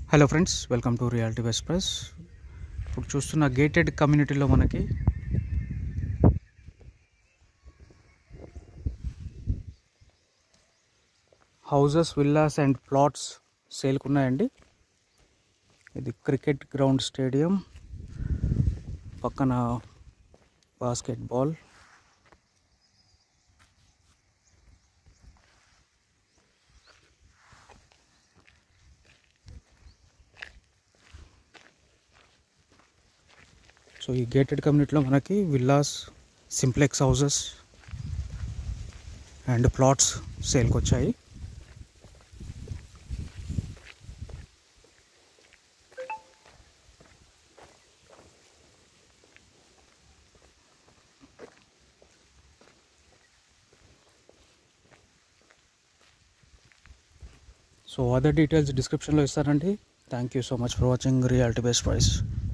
hello friends welcome to Reality Express ఇప్పుడు చూస్తున్న gated కమ్యూనిటీలో మనకి హౌజెస్ విల్లాస్ అండ్ ప్లాట్స్ సేల్కి ఉన్నాయండి ఇది క్రికెట్ గ్రౌండ్ స్టేడియం పక్కన బాస్కెట్ బాల్ సో ఈ గేటెడ్ కమ్యూనిటీలో మనకి villas simplex houses and plots సేల్కి వచ్చాయి సో అదర్ డీటెయిల్స్ డిస్క్రిప్షన్లో ఇస్తానండి thank you so much for watching Reality base price